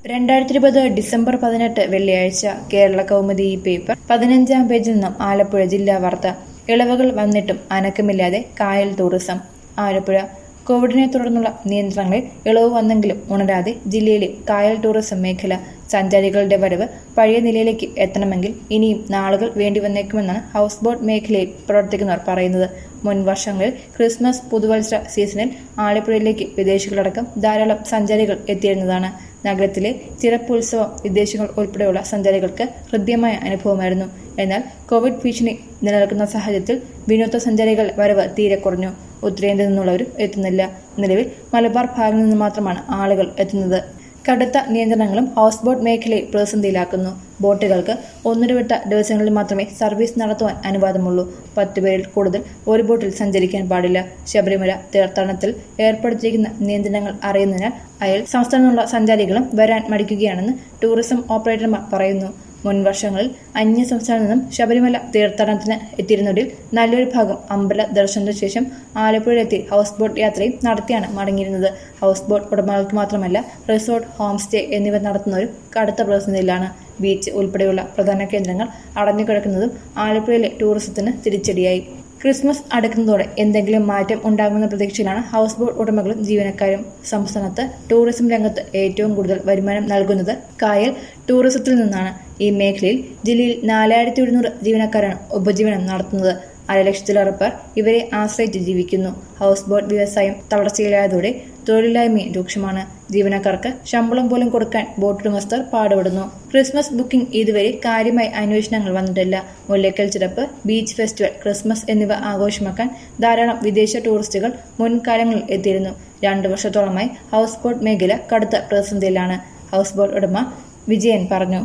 രണ്ടായിരത്തി ഇരുപത് ഡിസംബർ പതിനെട്ട് വെള്ളിയാഴ്ച കേരള കൗമുദി ഈ പേപ്പർ പതിനഞ്ചാം പേജിൽ നിന്നും ആലപ്പുഴ ജില്ലാ വാർത്ത ഇളവുകൾ വന്നിട്ടും അനക്കമില്ലാതെ കായൽ ടൂറിസം ആലപ്പുഴ കോവിഡിനെ തുടർന്നുള്ള നിയന്ത്രണങ്ങളിൽ ഇളവ് വന്നെങ്കിലും ഉണരാതെ ജില്ലയിലെ കായൽ ടൂറിസം മേഖല സഞ്ചാരികളുടെ വരവ് പഴയ നിലയിലേക്ക് എത്തണമെങ്കിൽ ഇനിയും നാളുകൾ വേണ്ടി വന്നേക്കുമെന്നാണ് ഹൗസ് ബോട്ട് മേഖലയിൽ പ്രവർത്തിക്കുന്നവർ പറയുന്നത് മുൻ വർഷങ്ങളിൽ ക്രിസ്മസ് പുതുവത്സര സീസണിൽ ആലപ്പുഴയിലേക്ക് വിദേശികളടക്കം ധാരാളം സഞ്ചാരികൾ എത്തിയിരുന്നതാണ് നഗരത്തിലെ ചിറപ്പുത്സവം വിദേശികൾ ഉൾപ്പെടെയുള്ള സഞ്ചാരികൾക്ക് ഹൃദ്യമായ അനുഭവമായിരുന്നു എന്നാൽ കോവിഡ് ഭീഷണി നിലനിൽക്കുന്ന സാഹചര്യത്തിൽ വിനോദസഞ്ചാരികൾ വരവ് തീരെ കുറഞ്ഞു ഉത്തരേന്ത്യയിൽ നിന്നുള്ളവരും എത്തുന്നില്ല നിലവിൽ മലബാർ ഭാഗങ്ങളിൽ നിന്ന് മാത്രമാണ് ആളുകൾ എത്തുന്നത് കടുത്ത നിയന്ത്രണങ്ങളും ഹൗസ് ബോട്ട് മേഖലയെ പ്രതിസന്ധിയിലാക്കുന്നു ബോട്ടുകൾക്ക് ഒന്നിടവിട്ട ദിവസങ്ങളിൽ മാത്രമേ സർവീസ് നടത്തുവാൻ അനുവാദമുള്ളൂ പത്ത് പേരിൽ കൂടുതൽ ഒരു ബോട്ടിൽ സഞ്ചരിക്കാൻ പാടില്ല ശബരിമല തീർത്ഥാടനത്തിൽ ഏർപ്പെടുത്തിയിരിക്കുന്ന നിയന്ത്രണങ്ങൾ അറിയുന്നതിനാൽ അയൽ സംസ്ഥാനത്തുള്ള സഞ്ചാരികളും വരാൻ മടിക്കുകയാണെന്ന് ടൂറിസം ഓപ്പറേറ്റർമാർ പറയുന്നു മുൻ വർഷങ്ങളിൽ അന്യ സംസ്ഥാനത്ത് നിന്നും ശബരിമല തീർത്ഥാടനത്തിന് എത്തിയിരുന്നവരിൽ നല്ലൊരു ഭാഗം അമ്പല ദർശനത്തിന് ശേഷം ആലപ്പുഴയിലെത്തി ഹൗസ് ബോട്ട് യാത്രയും നടത്തിയാണ് മടങ്ങിയിരുന്നത് ഹൗസ് ബോട്ട് ഉടമകൾക്ക് മാത്രമല്ല റിസോർട്ട് ഹോം സ്റ്റേ എന്നിവ നടത്തുന്നവരും കടുത്ത പ്രതിസന്ധിയിലാണ് ബീച്ച് ഉൾപ്പെടെയുള്ള പ്രധാന കേന്ദ്രങ്ങൾ അടഞ്ഞുകിടക്കുന്നതും ആലപ്പുഴയിലെ ടൂറിസത്തിന് തിരിച്ചടിയായി ക്രിസ്മസ് അടുക്കുന്നതോടെ എന്തെങ്കിലും മാറ്റം ഉണ്ടാകുമെന്ന പ്രതീക്ഷയിലാണ് ഹൗസ് ബോട്ട് ഉടമകളും ജീവനക്കാരും സംസ്ഥാനത്ത് ടൂറിസം രംഗത്ത് ഏറ്റവും കൂടുതൽ വരുമാനം നൽകുന്നത് കായൽ ടൂറിസത്തിൽ നിന്നാണ് ഈ മേഖലയിൽ ജില്ലയിൽ നാലായിരത്തി എഴുന്നൂറ് ജീവനക്കാരാണ് ഉപജീവനം നടത്തുന്നത് അരലക്ഷത്തിലേറെ പേർ ഇവരെ ആശ്രയിച്ച് ജീവിക്കുന്നു ഹൗസ് ബോട്ട് വ്യവസായം തളർച്ചയിലായതോടെ തൊഴിലില്ലായ്മയും രൂക്ഷമാണ് ജീവനക്കാർക്ക് ശമ്പളം പോലും കൊടുക്കാൻ ബോട്ട് ഉടമസ്ഥർ പാടുപെടുന്നു ക്രിസ്മസ് ബുക്കിംഗ് ഇതുവരെ കാര്യമായി അന്വേഷണങ്ങൾ വന്നിട്ടില്ല Mullakkal Chirappu beach festival Christmas എന്നിവ ആഘോഷമാക്കാൻ ധാരാളം വിദേശ ടൂറിസ്റ്റുകൾ മുൻകാലങ്ങളിൽ എത്തിയിരുന്നു രണ്ടു വർഷത്തോളമായി ഹൗസ് ബോട്ട് മേഖല കടുത്ത പ്രതിസന്ധിയിലാണ് ഹൗസ് ബോട്ട് ഉടമ വിജയൻ പറഞ്ഞു